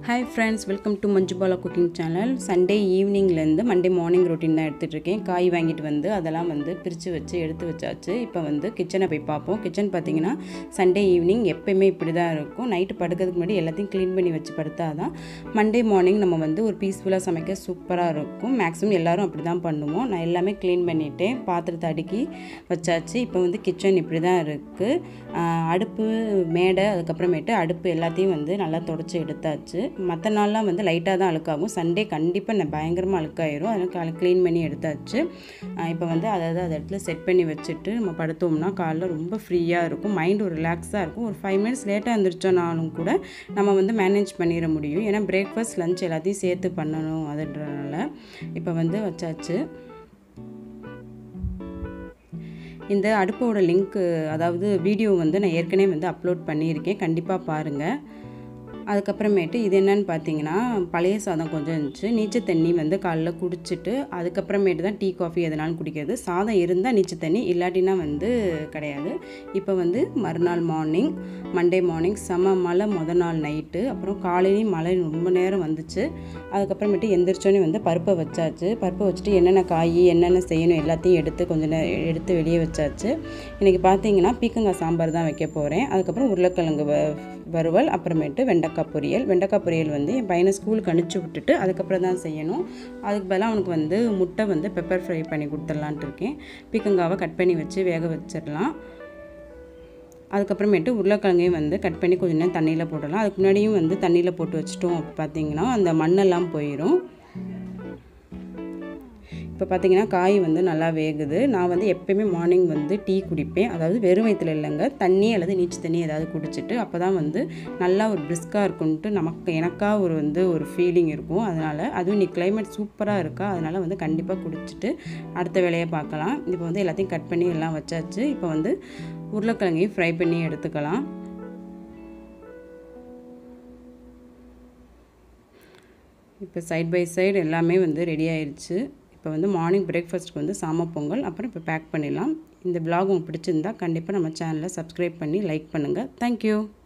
hi friends welcome to Manjubala cooking channel Sunday ஈவினிங்லேருந்து Monday morning routine தான் எடுத்துகிட்டு இருக்கேன் காய் வாங்கிட்டு வந்து அதெல்லாம் வந்து பிரித்து வச்சு எடுத்து வச்சாச்சு இப்போ வந்து கிச்சனை போய் பார்ப்போம் கிச்சன் பார்த்தீங்கன்னா சண்டே ஈவினிங் எப்பயுமே இப்படி தான் இருக்கும் நைட்டு படுக்கிறதுக்கு முன்னாடி எல்லாத்தையும் க்ளீன் பண்ணி வச்சு படுத்தா தான் மண்டே மார்னிங் நம்ம வந்து ஒரு பீஸ்ஃபுல்லாக சமைக்க சூப்பராக இருக்கும் மேக்ஸிமம் எல்லோரும் அப்படி தான் பண்ணுவோம் நான் எல்லாமே க்ளீன் பண்ணிவிட்டேன் பாத்திரத்தை அடுக்கி வச்சாச்சு இப்போ வந்து கிச்சன் இப்படி தான் இருக்குது அடுப்பு மேடை அதுக்கப்புறமேட்டு அடுப்பு எல்லாத்தையும் வந்து நல்லா தொடச்சி எடுத்தாச்சு மற்ற நாள்லாம் வந்து லைட்டாக தான் அழுக்காகும் சண்டே கண்டிப்பாக நான் பயங்கரமாக அழுக்காயிரும் அதனால் காலை க்ளீன் பண்ணி எடுத்தாச்சு இப்போ வந்து அதாவது அந்த இடத்துல செட் பண்ணி வச்சுட்டு நம்ம படுத்தோம்னா காலைல ரொம்ப ஃப்ரீயாக இருக்கும் மைண்ட் ஒரு ரிலாக்ஸாக இருக்கும் ஒரு ஃபைவ் மினிட்ஸ் லேட்டாக எழுந்திரிச்சோனாலும் கூட நம்ம வந்து மேனேஜ் பண்ணிட முடியும் ஏன்னா பிரேக்ஃபாஸ்ட் லஞ்ச் எல்லாத்தையும் சேர்த்து பண்ணணும் அதுன்றனால இப்போ வந்து வச்சாச்சு இந்த அடுப்போட லிங்க்கு அதாவது வீடியோ வந்து நான் ஏற்கனவே வந்து அப்லோட் பண்ணியிருக்கேன் கண்டிப்பாக பாருங்கள் அதுக்கப்புறமேட்டு இது என்னன்னு பார்த்தீங்கன்னா பழைய சாதம் கொஞ்சம் இருந்துச்சு நீச்சல் தண்ணி வந்து காலைல குடிச்சிட்டு அதுக்கப்புறமேட்டு தான் டீ காஃபி எதனாலும் குடிக்கிறது சாதம் இருந்தால் நீச்சல் தண்ணி இல்லாட்டினா வந்து கிடையாது இப்போ வந்து மறுநாள் மார்னிங் மண்டே மார்னிங் செம மழை முத நாள் நைட்டு அப்புறம் காலையிலையும் மழை ரொம்ப நேரம் வந்துச்சு அதுக்கப்புறமேட்டு எந்திரிச்சோன்னே வந்து பருப்பை வச்சாச்சு பருப்பை வச்சுட்டு என்னென்ன காய் என்னென்ன செய்யணும் எல்லாத்தையும் எடுத்து கொஞ்சம் நே எடுத்து வெளியே வச்சாச்சு இன்றைக்கி பார்த்தீங்கன்னா பீக்கங்காய் சாம்பார் தான் வைக்க போகிறேன் அதுக்கப்புறம் உருளைக்கிழங்கு வ வறுவல் அப்புறமேட்டு வெண்டைக்காய் பொரியல் வெண்டைக்காய் பொரியல் வந்து என் பையனை ஸ்கூலுக்கு அனுப்பிச்சி விட்டுட்டு அதுக்கப்புறம் தான் செய்யணும் அதுக்கு பதிலாக அவனுக்கு வந்து முட்டை வந்து பெப்பர் ஃப்ரை பண்ணி கொடுத்துடலான்ட்டு இருக்கேன் பீக்கங்காவை கட் பண்ணி வச்சு வேக வச்சிடலாம் அதுக்கப்புறமேட்டு உருளைக்கிழங்கையும் வந்து கட் பண்ணி கொஞ்சம் நேரம் தண்ணியில் போடலாம் அதுக்கு முன்னாடியும் வந்து தண்ணியில் போட்டு வச்சிட்டோம் பார்த்தீங்கன்னா அந்த மண்ணெல்லாம் போயிடும் இப்போ பார்த்தீங்கன்னா காய் வந்து நல்லா வேகுது நான் வந்து எப்போயுமே மார்னிங் வந்து டீ குடிப்பேன் அதாவது வெறும் வயிற்றுல இல்லைங்க தண்ணி அல்லது நீச்சு தண்ணி ஏதாவது குடிச்சிட்டு அப்போ தான் வந்து நல்லா ஒரு பிரிஸ்காக இருக்கும்ன்ட்டு நமக்கு எனக்காக ஒரு வந்து ஒரு ஃபீலிங் இருக்கும் அதனால் அதுவும் இன்னைக்கு கிளைமேட் சூப்பராக இருக்கா அதனால் வந்து கண்டிப்பாக குடிச்சிட்டு அடுத்த வேலையை பார்க்கலாம் இப்போ வந்து எல்லாத்தையும் கட் பண்ணி எல்லாம் வச்சாச்சு இப்போ வந்து உருளைக்கிழங்கையும் ஃப்ரை பண்ணி எடுத்துக்கலாம் இப்போ சைட் பை சைடு எல்லாமே வந்து ரெடி ஆயிடுச்சு இப்போ வந்து மார்னிங் பிரேக்ஃபாஸ்ட்டுக்கு வந்து சாம பொங்கல் அப்புறம் இப்போ பேக் பண்ணிடலாம் இந்த விலாக் உங்களுக்கு பிடிச்சிருந்தா கண்டிப்பாக நம்ம சேனலை சப்ஸ்கிரைப் பண்ணி லைக் பண்ணுங்கள் தேங்க்யூ